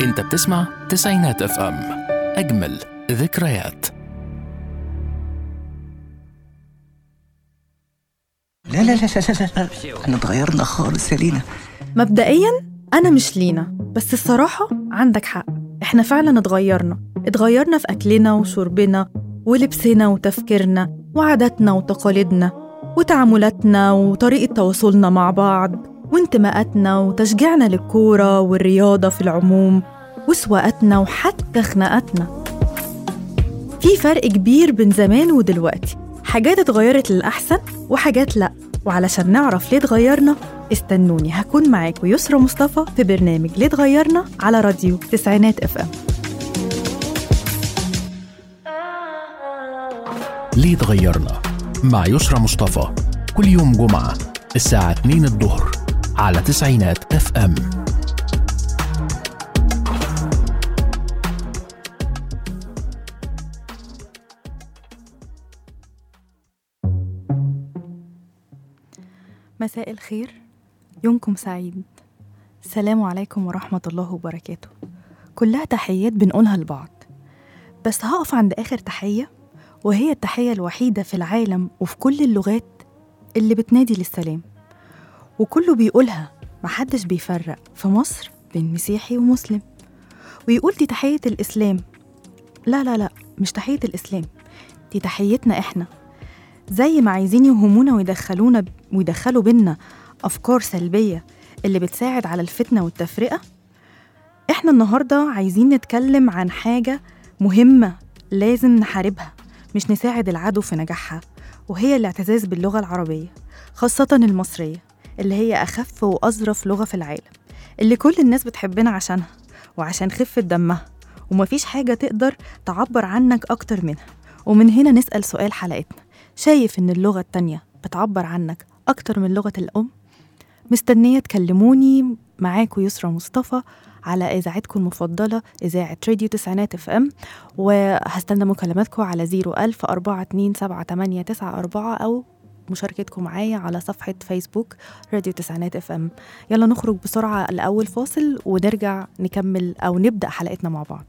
انت بتسمع تسعينات اف ام اجمل ذكريات لا لا لا لا لا, لا. احنا اتغيرنا خالص يا لينا مبدئيا أنا مش لينا بس الصراحة عندك حق إحنا فعلا اتغيرنا اتغيرنا في أكلنا وشربنا ولبسنا وتفكيرنا وعاداتنا وتقاليدنا وتعاملاتنا وطريقة تواصلنا مع بعض وانتماءاتنا وتشجيعنا للكورة والرياضة في العموم وسواقاتنا وحتى خناقاتنا في فرق كبير بين زمان ودلوقتي حاجات اتغيرت للأحسن وحاجات لأ وعلشان نعرف ليه اتغيرنا استنوني هكون معاكم يسرا مصطفى في برنامج ليه اتغيرنا على راديو تسعينات اف ام ليه اتغيرنا مع يسرى مصطفى كل يوم جمعة الساعة 2 الظهر على تسعينات اف ام مساء الخير يومكم سعيد السلام عليكم ورحمة الله وبركاته كلها تحيات بنقولها لبعض بس هقف عند آخر تحية وهي التحية الوحيدة في العالم وفي كل اللغات اللي بتنادي للسلام وكله بيقولها محدش بيفرق في مصر بين مسيحي ومسلم ويقول دي تحية الإسلام لا لا لا مش تحية الإسلام دي تحيتنا إحنا زي ما عايزين يهمونا ويدخلونا ويدخلوا بينا أفكار سلبية اللي بتساعد على الفتنة والتفرقة إحنا النهاردة عايزين نتكلم عن حاجة مهمة لازم نحاربها مش نساعد العدو في نجاحها وهي الاعتزاز باللغة العربية خاصة المصرية اللي هي أخف وأظرف لغة في العالم اللي كل الناس بتحبنا عشانها وعشان خفة دمها ومفيش حاجة تقدر تعبر عنك أكتر منها ومن هنا نسأل سؤال حلقتنا شايف إن اللغة التانية بتعبر عنك أكتر من لغة الأم؟ مستنية تكلموني معاكم يسرى مصطفى على إذاعتكم المفضلة إذاعة راديو تسعينات اف ام وهستنى مكالماتكم على 01000 427 أو مشاركتكم معايا على صفحة فيسبوك راديو تسعينات اف ام يلا نخرج بسرعة الأول فاصل ونرجع نكمل أو نبدأ حلقتنا مع بعض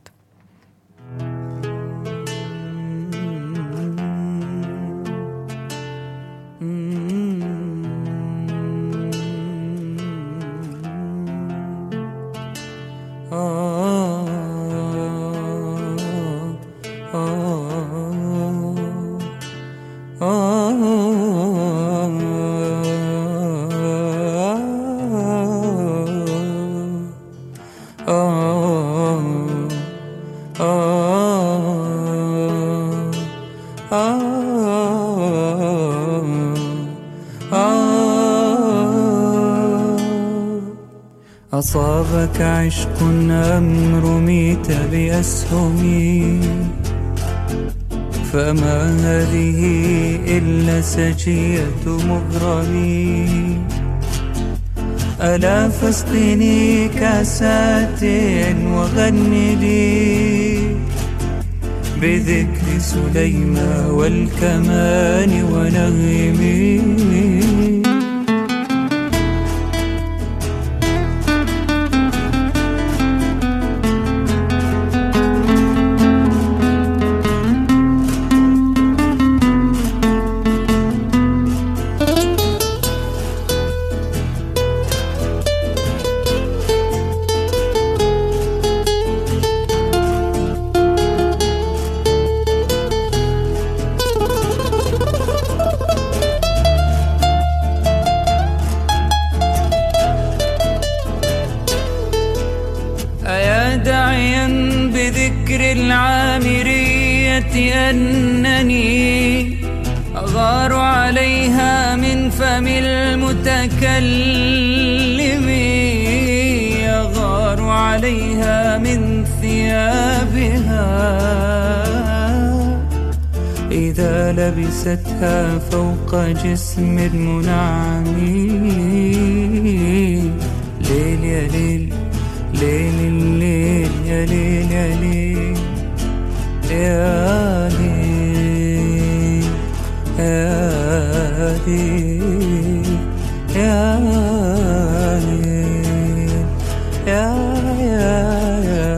أصابك عشق أم رميت بأسهم فما هذه إلا سجية مغرمي ألا فاسقني كاسات وغني لي بذكر سليمى والكمان ونغمي أيا داعيا بذكر العامرية أنني أغار عليها من فم المتكلم أغار عليها من ثيابها إذا لبستها فوق جسم المنعم ليل يا ليل ليل الليل يا ليل يا ليل يا ليل يا ليل يا ليل يا يا يا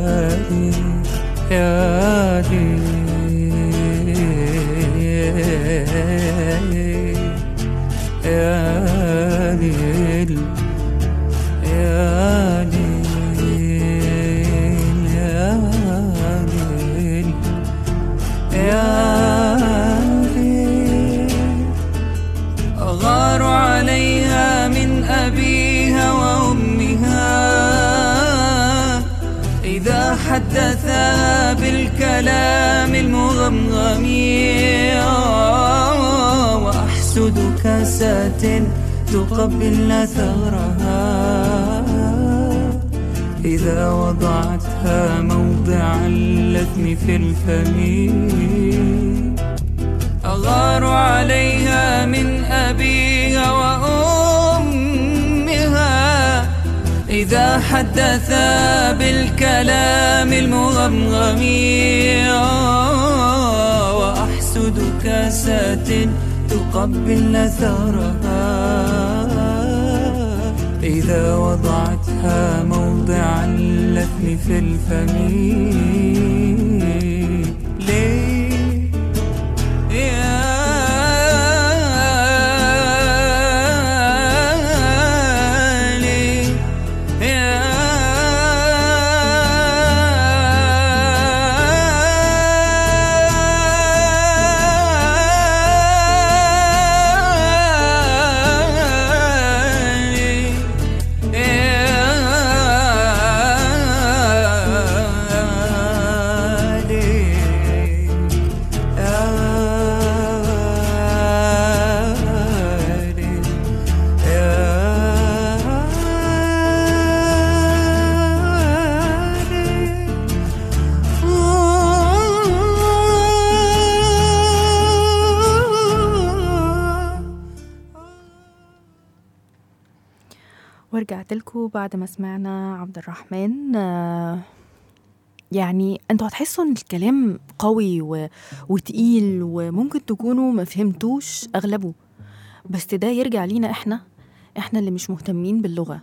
حدثا بالكلام المغمغم وأحسد كاسات تقبل ثغرها إذا وضعتها موضع اللثم في الفم أغار عليها من أبيها وأمها إذا حدثا بالكلام المغمغم وأحسد كاسات تقبل ثغرها إذا وضعتها موضع اللثم في الفم ليه يا ليه يا ليه ورجعت لكم بعد ما سمعنا عبد الرحمن آه، يعني انتوا هتحسوا ان الكلام قوي و... وتقيل وممكن تكونوا ما فهمتوش اغلبه بس ده يرجع لينا احنا احنا اللي مش مهتمين باللغه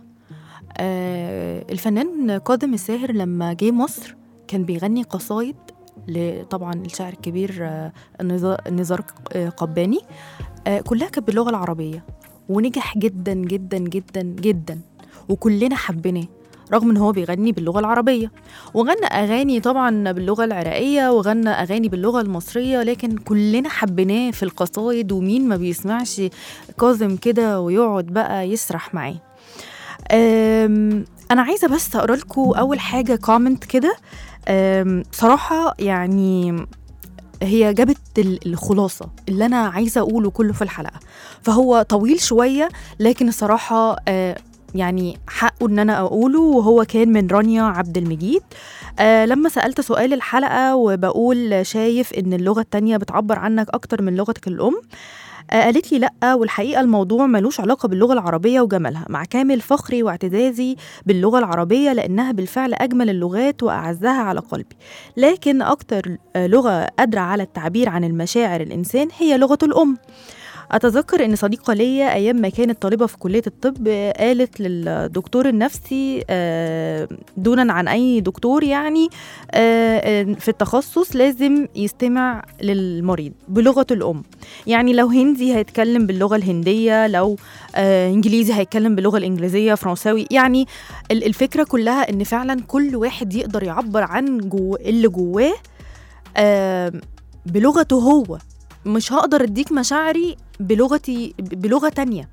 آه الفنان كاظم الساهر لما جه مصر كان بيغني قصايد ل- طبعا الشاعر الكبير آه، النزار النزار آه، قباني آه كلها كانت باللغه العربيه ونجح جدا جدا جدا جدا وكلنا حبيناه رغم ان هو بيغني باللغه العربيه وغنى اغاني طبعا باللغه العراقيه وغنى اغاني باللغه المصريه لكن كلنا حبيناه في القصايد ومين ما بيسمعش كاظم كده ويقعد بقى يسرح معاه أم، انا عايزه بس اقرا لكم اول حاجه كومنت كده أم، صراحه يعني هي جابت ال- الخلاصه اللي انا عايزه اقوله كله في الحلقه فهو طويل شويه لكن الصراحه آه، يعني حقه ان انا اقوله وهو كان من رانيا عبد المجيد آه لما سألت سؤال الحلقة وبقول شايف إن اللغة التانية بتعبر عنك أكتر من لغتك الأم آه قالت لي لأ والحقيقة الموضوع ملوش علاقة باللغة العربية وجمالها مع كامل فخري واعتزازي باللغة العربية لأنها بالفعل أجمل اللغات وأعزها على قلبي لكن أكتر آه لغة قادرة على التعبير عن المشاعر الإنسان هي لغة الأم أتذكر إن صديقة ليا أيام ما كانت طالبة في كلية الطب آه، قالت للدكتور النفسي آه، دونا عن أي دكتور يعني آه، آه، في التخصص لازم يستمع للمريض بلغة الأم يعني لو هندي هيتكلم باللغة الهندية لو آه، إنجليزي هيتكلم باللغة الإنجليزية فرنساوي يعني ال- الفكرة كلها إن فعلا كل واحد يقدر يعبر عن جو اللي جواه آه، بلغته هو مش هقدر اديك مشاعري بلغتي بلغه تانية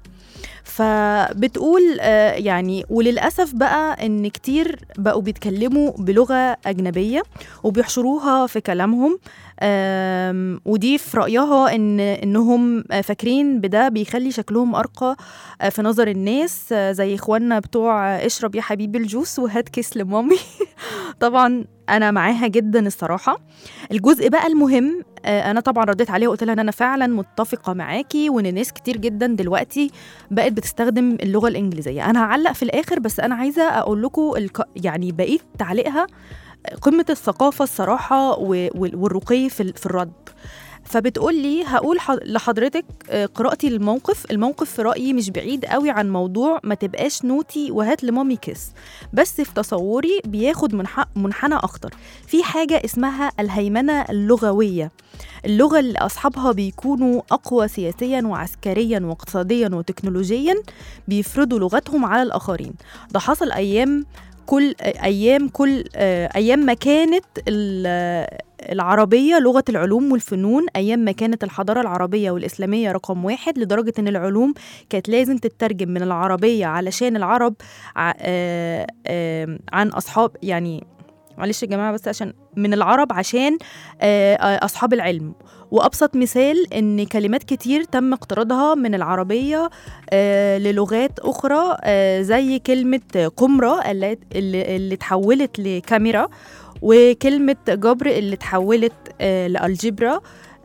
فبتقول آه، يعني وللاسف بقى ان كتير بقوا بيتكلموا بلغه اجنبيه وبيحشروها في كلامهم آم، ودي في رايها ان انهم آه، فاكرين بده بيخلي شكلهم ارقى آه، في نظر الناس آه، زي اخواننا بتوع آه، اشرب يا حبيبي الجوس وهات كيس لمامي طبعا انا معاها جدا الصراحه الجزء بقى المهم آه، انا طبعا رديت عليها وقلت لها ان انا فعلا متفقه معاكي وان ناس كتير جدا دلوقتي بقت بتستخدم اللغه الانجليزيه انا هعلق في الاخر بس انا عايزه اقول لكم الك... يعني بقيت تعليقها قمه الثقافه الصراحه و... وال- والرقي في ال- في الرد فبتقول لي هقول ح- لحضرتك آه، قراءتي للموقف الموقف في رأيي مش بعيد قوي عن موضوع ما تبقاش نوتي وهات لمامي كيس بس في تصوري بياخد منح- منحنى أخطر في حاجة اسمها الهيمنة اللغوية اللغة اللي أصحابها بيكونوا أقوى سياسيا وعسكريا واقتصاديا وتكنولوجيا بيفرضوا لغتهم على الآخرين ده حصل أيام كل أيام كل أيام ما كانت ال- العربية لغة العلوم والفنون أيام ما كانت الحضارة العربية والإسلامية رقم واحد لدرجة إن العلوم كانت لازم تترجم من العربية علشان العرب ع- آه، آه، عن أصحاب يعني معلش يا جماعه بس عشان من العرب عشان آه، آه، اصحاب العلم وابسط مثال ان كلمات كتير تم اقتراضها من العربيه آه، للغات اخرى آه، زي كلمه قمره اللي اللي اللي اتحولت لكاميرا وكلمه جبر اللي اتحولت آه، لالجبرا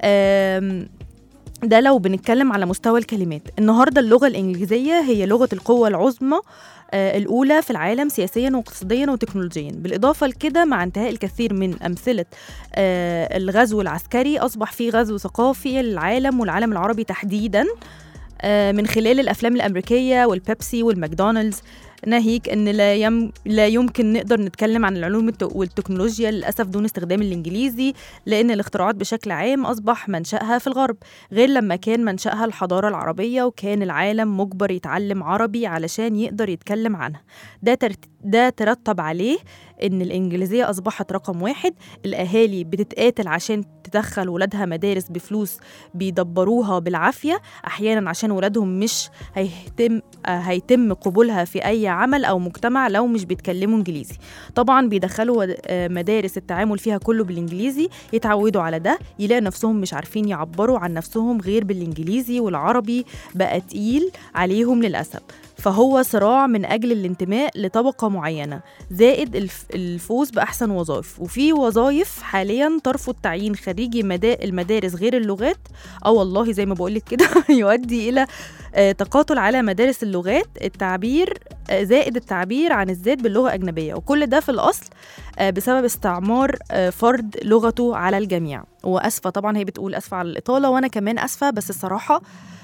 آم، ده لو بنتكلم على مستوى الكلمات النهارده اللغه الانجليزيه هي لغه القوه العظمى آه، الأولى في العالم سياسيا واقتصاديا وتكنولوجيا بالإضافة لكده مع انتهاء الكثير من أمثلة آه، الغزو العسكري أصبح في غزو ثقافي للعالم والعالم العربي تحديدا آه، من خلال الأفلام الأمريكية والبيبسي والماكدونالدز ناهيك ان لا يم لا يمكن نقدر نتكلم عن العلوم الت- والتكنولوجيا للاسف دون استخدام الانجليزي لان الاختراعات بشكل عام اصبح منشاها في الغرب غير لما كان منشاها الحضاره العربيه وكان العالم مجبر يتعلم عربي علشان يقدر يتكلم عنها ده ترت... ده ترتب عليه ان الانجليزيه اصبحت رقم واحد الاهالي بتتقاتل عشان تدخل ولادها مدارس بفلوس بيدبروها بالعافيه احيانا عشان ولادهم مش هيتم آه، هيتم قبولها في اي عمل او مجتمع لو مش بيتكلموا انجليزي طبعا بيدخلوا ود- آه، مدارس التعامل فيها كله بالانجليزي يتعودوا على ده يلاقي نفسهم مش عارفين يعبروا عن نفسهم غير بالانجليزي والعربي بقى تقيل عليهم للاسف فهو صراع من اجل الانتماء لطبقه معينه زائد الف- الفوز باحسن وظائف وفي وظائف حاليا ترفض تعيين خريجي مدا- المدارس غير اللغات او والله زي ما بقولك كده يؤدي الى آه، تقاتل على مدارس اللغات التعبير آه، زائد التعبير عن الذات باللغه اجنبيه وكل ده في الاصل آه، بسبب استعمار آه، فرض لغته على الجميع واسفه طبعا هي بتقول اسفه على الاطاله وانا كمان اسفه بس الصراحه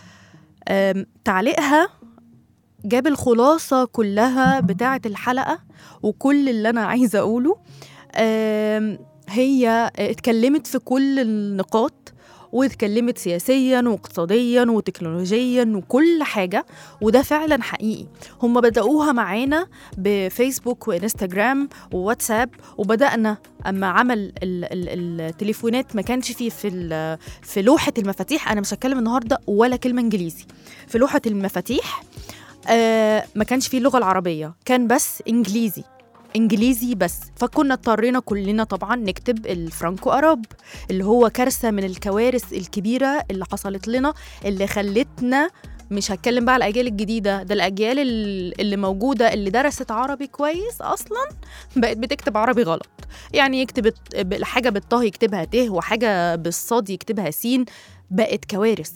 آم، تعليقها جاب الخلاصه كلها بتاعه الحلقه وكل اللي انا عايزه اقوله آم، هي اتكلمت في كل النقاط واتكلمت سياسيا واقتصاديا وتكنولوجيا وكل حاجة وده فعلا حقيقي هم بدأوها معانا بفيسبوك وانستجرام وواتساب وبدأنا أما عمل ال- ال- التليفونات ما كانش فيه في ال- في لوحة المفاتيح أنا مش هتكلم النهاردة ولا كلمة إنجليزي في لوحة المفاتيح آه ما كانش فيه اللغة العربية كان بس إنجليزي انجليزي بس فكنا اضطرينا كلنا طبعا نكتب الفرانكو اراب اللي هو كارثه من الكوارث الكبيره اللي حصلت لنا اللي خلتنا مش هتكلم بقى على الاجيال الجديده ده الاجيال ال- اللي موجوده اللي درست عربي كويس اصلا بقت بتكتب عربي غلط يعني يكتب الت- حاجه بالطه يكتبها ت وحاجه بالصاد يكتبها سين بقت كوارث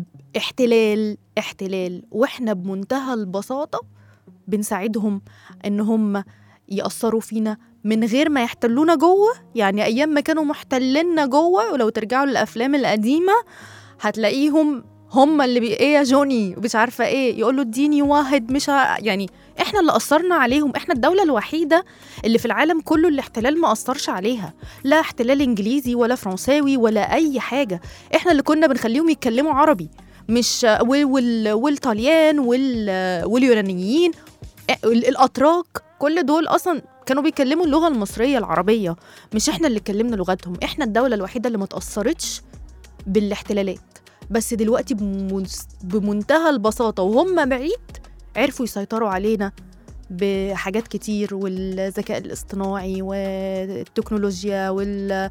احتلال احتلال واحنا بمنتهى البساطه بنساعدهم ان هم يأثروا فينا من غير ما يحتلونا جوه يعني ايام ما كانوا محتليننا جوه ولو ترجعوا للافلام القديمه هتلاقيهم هم اللي بي ايه يا جوني مش عارفه ايه يقول له اديني واحد مش ع... يعني احنا اللي اثرنا عليهم احنا الدوله الوحيده اللي في العالم كله الاحتلال ما اثرش عليها لا احتلال انجليزي ولا فرنساوي ولا اي حاجه احنا اللي كنا بنخليهم يتكلموا عربي مش وال... وال... والطليان وال... واليونانيين ال- الاتراك كل دول اصلا كانوا بيتكلموا اللغه المصريه العربيه مش احنا اللي اتكلمنا لغتهم احنا الدوله الوحيده اللي ما تاثرتش بالاحتلالات بس دلوقتي بمنس- بمنتهى البساطه وهم بعيد عرفوا يسيطروا علينا بحاجات كتير والذكاء الاصطناعي والتكنولوجيا وال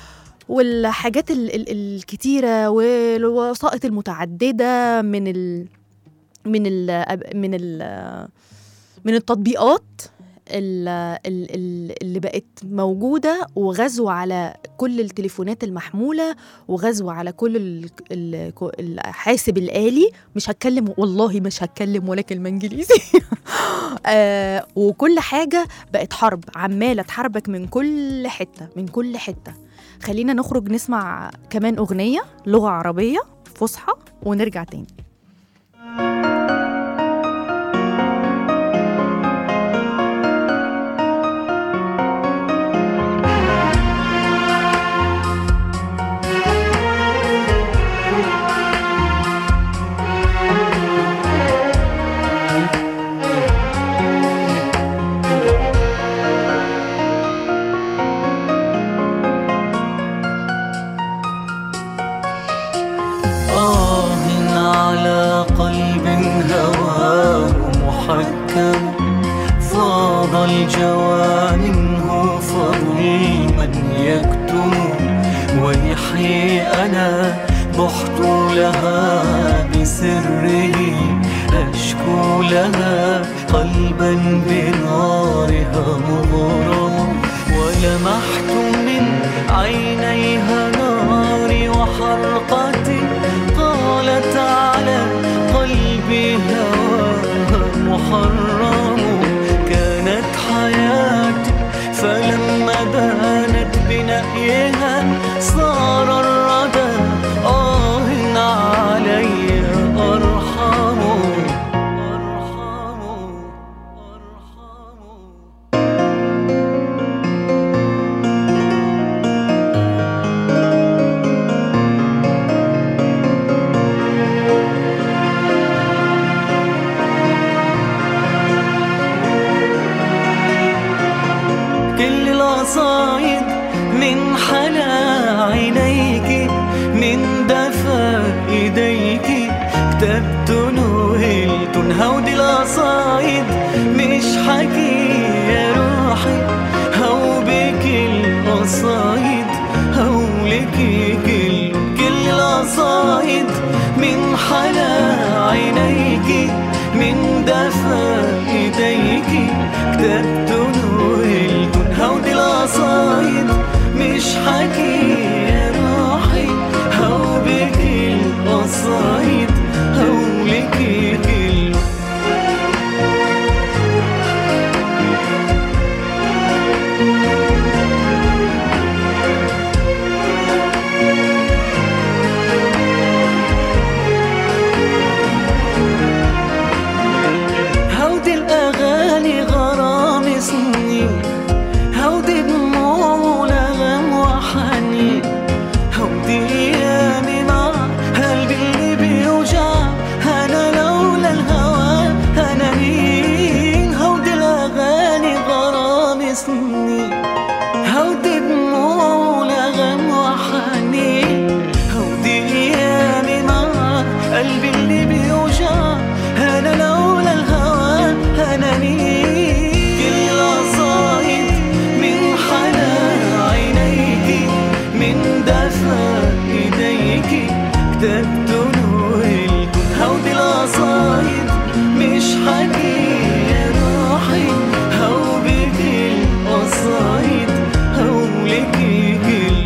والحاجات ال ال الكتيرة والوسائط المتعددة من ال من ال من ال من التطبيقات ال- ال- ال- اللي بقت موجودة وغزو على كل التليفونات المحمولة وغزو على كل ال- ال- الحاسب الآلي مش هتكلم والله مش هتكلم ولا كلمة إنجليزي آه وكل حاجة بقت حرب عمالة تحاربك من كل حتة من كل حتة خلينا نخرج نسمع كمان أغنية لغة عربية فصحى ونرجع تاني آه على قلب هواه محكم فاض الجوى منه فضل أنا بحت لها بسره أشكو لها قلبا بنارها مغرم ولمحت من عينيها ناري وحرقتي قالت على قلبي هواها محرم كانت حياتي فلما بانت بنأيها صار الردى آه علي أرحم أرحم أرحم كل القصايد من حلا عينيك من دفا ايديك كتبت نوهلت هودي القصايد مش حكي يا روحي هو بك القصايد هولك كل كل القصايد من حلا عينيك من دفا ايديك كتبت نوهلت هودي القصايد مش حكي يا روحي هو بك القصايد هولك كل هودي الأغاني غرام سنين هودي دموع ونغم وحنين هودي أيامي مع قلبي اللي بيوجع أنا لولا الهوى أنا مين هودي الأغاني غرام سنين هودي دموع ونغم وحنين هودي أيامي مع قلبي اللي بيوجع أنا لولا الهوى أنا مين كل قصايد من حنان عينيك من دفا إيديك كتبت نوهلت هودي القصايد مش حكي يا روحي هو بك القصايد هولك كل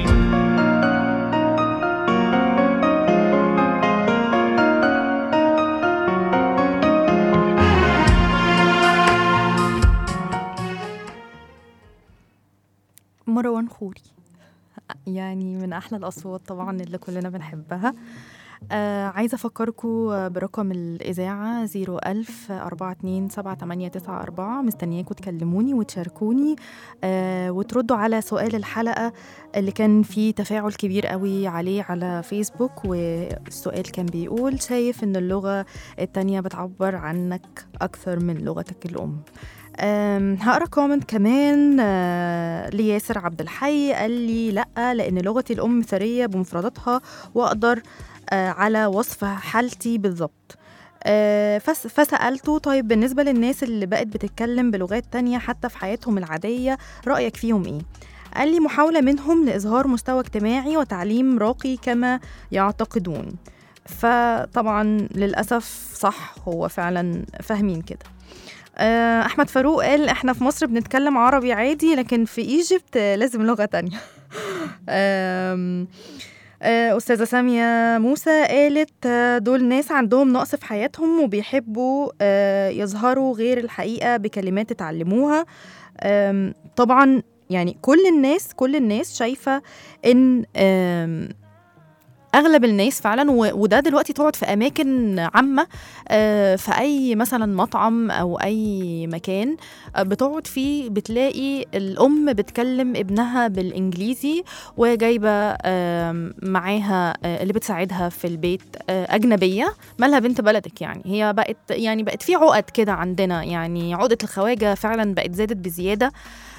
مروان خوري يعني من أحلى الأصوات طبعا اللي كلنا بنحبها آه عايزة أفكركم برقم الإذاعة 01000 42 7894 مستنياكم تكلموني وتشاركوني آه وتردوا على سؤال الحلقة اللي كان فيه تفاعل كبير قوي عليه على فيسبوك والسؤال كان بيقول شايف إن اللغة التانية بتعبر عنك أكثر من لغتك الأم أم، هقرا كومنت كمان آه، لياسر عبد الحي قال لي لا لان لغتي الام ثريه بمفرداتها واقدر آه، على وصف حالتي بالظبط آه، فس- فسألته طيب بالنسبة للناس اللي بقت بتتكلم بلغات تانية حتى في حياتهم العادية رأيك فيهم إيه؟ قال لي محاولة منهم لإظهار مستوى اجتماعي وتعليم راقي كما يعتقدون فطبعا للأسف صح هو فعلا فاهمين كده آه، أحمد فاروق قال إحنا في مصر بنتكلم عربي عادي لكن في إيجيبت آه، لازم لغة تانية آم، آه، أستاذة سامية موسى قالت آه، دول ناس عندهم نقص في حياتهم وبيحبوا آه، يظهروا غير الحقيقة بكلمات اتعلموها آم، طبعا يعني كل الناس كل الناس شايفة إن آم، اغلب الناس فعلا و- وده دلوقتي تقعد في اماكن عامه آه، في اي مثلا مطعم او اي مكان آه، بتقعد فيه بتلاقي الام بتكلم ابنها بالانجليزي وجايبه آم، معاها آه، اللي بتساعدها في البيت آه، اجنبيه مالها بنت بلدك يعني هي بقت يعني بقت في عقد كده عندنا يعني عقده الخواجه فعلا بقت زادت بزياده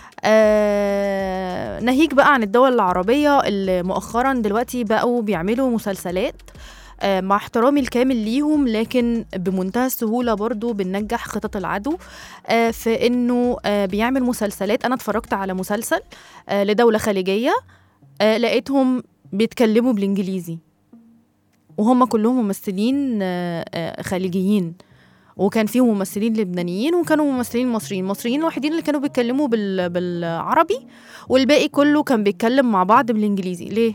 آه ناهيك بقى عن الدول العربية اللي مؤخرا دلوقتي بقوا بيعملوا مسلسلات آه مع احترامي الكامل ليهم لكن بمنتهى السهولة برضو بننجح خطط العدو آه في انه آه بيعمل مسلسلات انا اتفرجت على مسلسل آه لدولة خليجية آه لقيتهم بيتكلموا بالانجليزي وهم كلهم ممثلين آه، آه، خليجيين وكان فيهم ممثلين لبنانيين وكانوا ممثلين مصريين المصريين الوحيدين اللي كانوا بيتكلموا بال... بالعربي والباقي كله كان بيتكلم مع بعض بالانجليزي ليه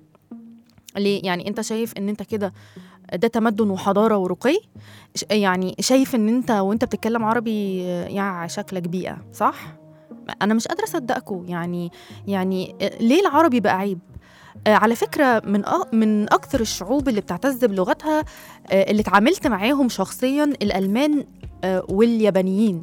ليه يعني انت شايف ان انت كده ده تمدن وحضاره ورقي ش- يعني شايف ان انت وانت بتتكلم عربي آه، يعني شكلك بيئه صح انا مش قادره اصدقكم يعني يعني آه، ليه العربي بقى عيب آه، على فكره من أ- من اكثر الشعوب اللي بتعتز بلغتها آه، اللي اتعاملت معاهم شخصيا الالمان آه، واليابانيين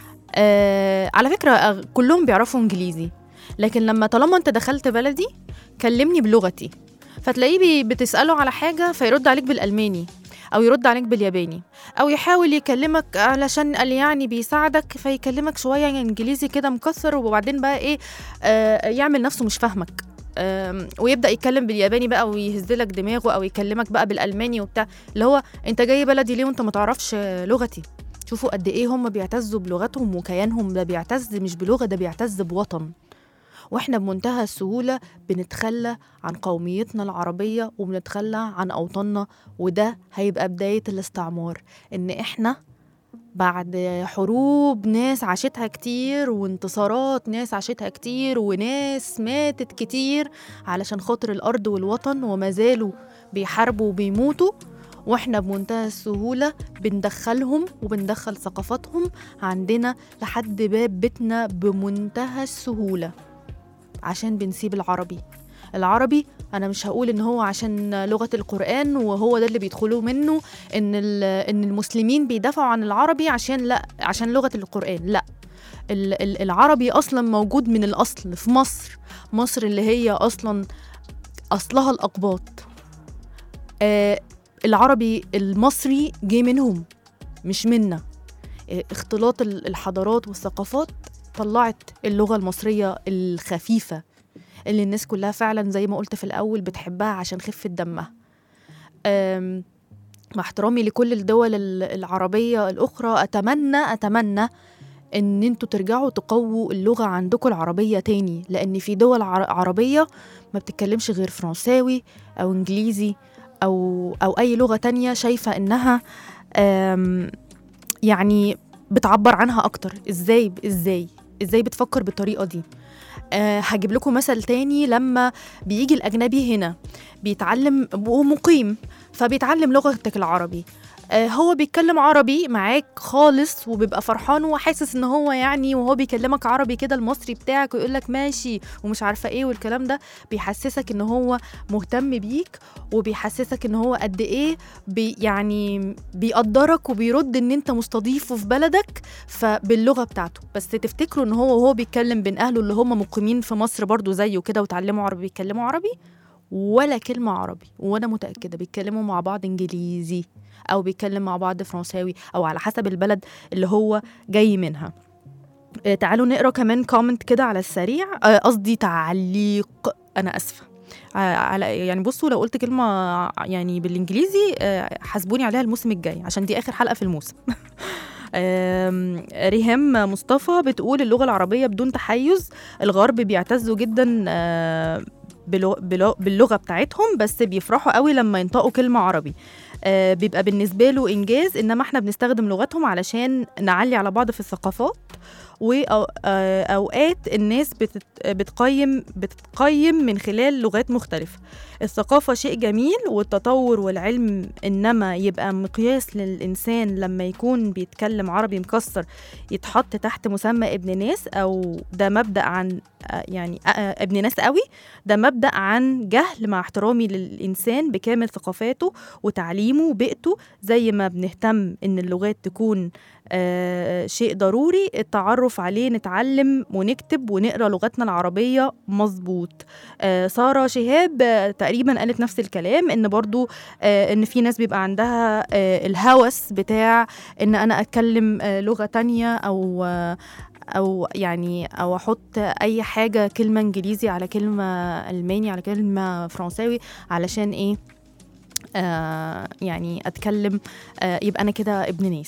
آه، على فكره آه، كلهم بيعرفوا انجليزي لكن لما طالما انت دخلت بلدي كلمني بلغتي فتلاقيه بي- بتساله على حاجه فيرد عليك بالالماني او يرد عليك بالياباني او يحاول يكلمك علشان قال يعني بيساعدك فيكلمك شويه انجليزي كده مكسر وبعدين بقى ايه آه يعمل نفسه مش فاهمك آم، ويبدا يتكلم بالياباني بقى ويهزلك دماغه او يكلمك بقى بالالماني وبتاع اللي هو انت جاي بلدي ليه وانت ما تعرفش لغتي شوفوا قد ايه هم بيعتزوا بلغتهم وكيانهم ده بيعتز مش بلغه ده بيعتز بوطن واحنا بمنتهى السهوله بنتخلى عن قوميتنا العربيه وبنتخلى عن اوطاننا وده هيبقى بدايه الاستعمار ان احنا بعد حروب ناس عاشتها كتير وانتصارات ناس عاشتها كتير وناس ماتت كتير علشان خاطر الأرض والوطن وما زالوا بيحاربوا وبيموتوا واحنا بمنتهى السهولة بندخلهم وبندخل ثقافاتهم عندنا لحد باب بيتنا بمنتهى السهولة عشان بنسيب العربي العربي انا مش هقول ان هو عشان لغه القران وهو ده اللي بيدخلوا منه ان ال- ان المسلمين بيدافعوا عن العربي عشان لا عشان لغه القران لا ال- ال- العربي اصلا موجود من الاصل في مصر مصر اللي هي اصلا اصلها الاقباط آه العربي المصري جه منهم مش منا آه اختلاط ال- الحضارات والثقافات طلعت اللغه المصريه الخفيفه اللي الناس كلها فعلا زي ما قلت في الاول بتحبها عشان خفه دمها أم، مع احترامي لكل الدول ال- العربيه الاخرى اتمنى اتمنى ان انتوا ترجعوا تقووا اللغه عندكم العربيه تاني لان في دول عر- عربيه ما بتتكلمش غير فرنساوي او انجليزي او او اي لغه تانية شايفه انها أم، يعني بتعبر عنها اكتر ازاي ازاي ازاي بتفكر بالطريقه دي أه هجيب لكم مثل تاني لما بيجي الأجنبي هنا بيتعلم ومقيم فبيتعلم لغتك العربي آه، هو بيتكلم عربي معاك خالص وبيبقى فرحان وحاسس ان هو يعني وهو بيكلمك عربي كده المصري بتاعك ويقول لك ماشي ومش عارفه ايه والكلام ده بيحسسك ان هو مهتم بيك وبيحسسك ان هو قد ايه بي يعني بيقدرك وبيرد ان انت مستضيفه في بلدك فباللغه بتاعته بس تفتكروا ان هو وهو بيتكلم بين اهله اللي هم مقيمين في مصر برضو زيه كده وتعلموا عربي بيتكلموا عربي ولا كلمة عربي وأنا متأكدة بيتكلموا مع بعض إنجليزي أو بيتكلم مع بعض فرنساوي أو على حسب البلد اللي هو جاي منها آه، تعالوا نقرا كمان كومنت كده على السريع آه، قصدي تعليق أنا آسفة آه، على يعني بصوا لو قلت كلمة يعني بالإنجليزي آه، حاسبوني عليها الموسم الجاي عشان دي آخر حلقة في الموسم آم، ريهام مصطفى بتقول اللغة العربية بدون تحيز الغرب بيعتزوا جدا آه، بلو- بلو- باللغة بتاعتهم بس بيفرحوا قوي لما ينطقوا كلمة عربي آه، بيبقى بالنسبة له إنجاز إنما إحنا بنستخدم لغتهم علشان نعلي على بعض في الثقافات وأوقات الناس بتت- بتقيم بتقيم من خلال لغات مختلفة الثقافة شيء جميل والتطور والعلم إنما يبقى مقياس للإنسان لما يكون بيتكلم عربي مكسر يتحط تحت مسمى ابن ناس أو ده مبدأ عن آه، يعني آه، آه، ابن ناس قوي ده مبدأ عن جهل مع احترامي للإنسان بكامل ثقافاته وتعليمه وبيئته زي ما بنهتم إن اللغات تكون آه شيء ضروري التعرف عليه نتعلم ونكتب ونقرا لغتنا العربية مظبوط آه سارة شهاب آه تقريبا قالت نفس الكلام ان برضو آه ان في ناس بيبقى عندها آه الهوس بتاع ان انا اتكلم آه لغة تانية او آه او يعني او احط اي حاجه كلمه انجليزي على كلمه الماني على كلمه فرنساوي علشان ايه آه يعني اتكلم آه يبقى انا كده ابن ناس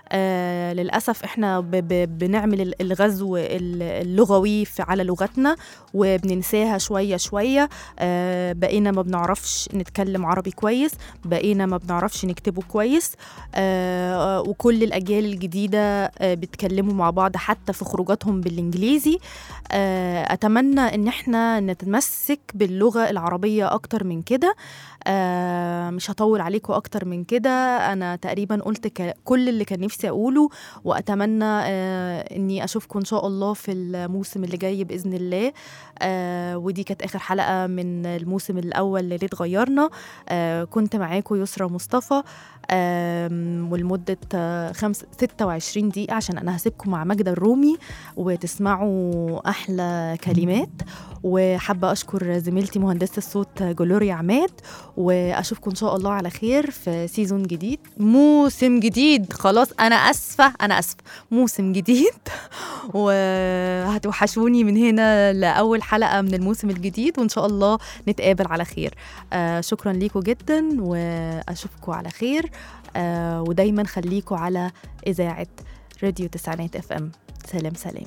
آه للأسف إحنا ب ب بنعمل ال- الغزو ال- اللغوي في على لغتنا وبننساها شوية شوية آه بقينا ما بنعرفش نتكلم عربي كويس بقينا ما بنعرفش نكتبه كويس آه وكل الأجيال الجديدة آه بيتكلموا مع بعض حتى في خروجاتهم بالإنجليزي آه أتمنى إن إحنا نتمسك باللغة العربية أكتر من كده آه مش هطول عليكم أكتر من كده أنا تقريبا قلت ك- كل اللي كان نفسي أقوله وأتمنى آه إني أشوفكم إن شاء الله في الموسم اللي جاي بإذن الله آه ودي كانت آخر حلقة من الموسم الأول اللي اتغيرنا آه كنت معاكم يسرا مصطفى آم، ولمدة آه، خمس 26 دقيقة عشان أنا هسيبكم مع ماجدة الرومي وتسمعوا أحلى كلمات وحابة أشكر زميلتي مهندسة الصوت جلوريا عماد وأشوفكم إن شاء الله على خير في سيزون جديد موسم جديد خلاص أنا أسفة أنا أسفة موسم جديد وهتوحشوني من هنا لأول حلقة من الموسم الجديد وإن شاء الله نتقابل على خير آه شكرا ليكم جدا وأشوفكم على خير آه ودايما خليكم على إذاعة راديو تسعينات اف ام سلام سلام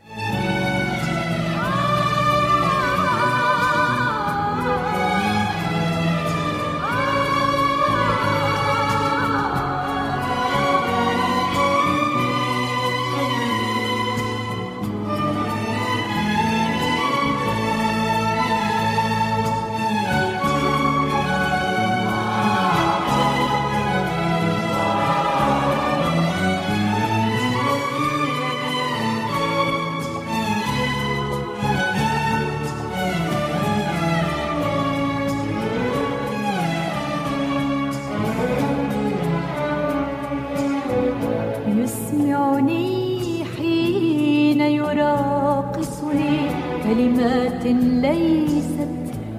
يسمعني حين يراقصني كلمات ليست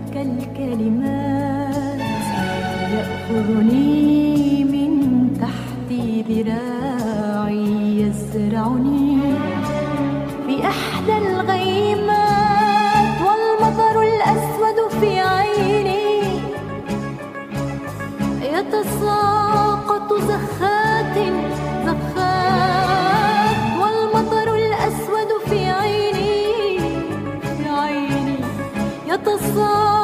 كالكلمات يأخذني من تحت ذراعي يزرعني في إحدى الغيمات والمطر الأسود في عيني يتساقط زخات زخات والمطر الأسود في عيني في عيني يتساقط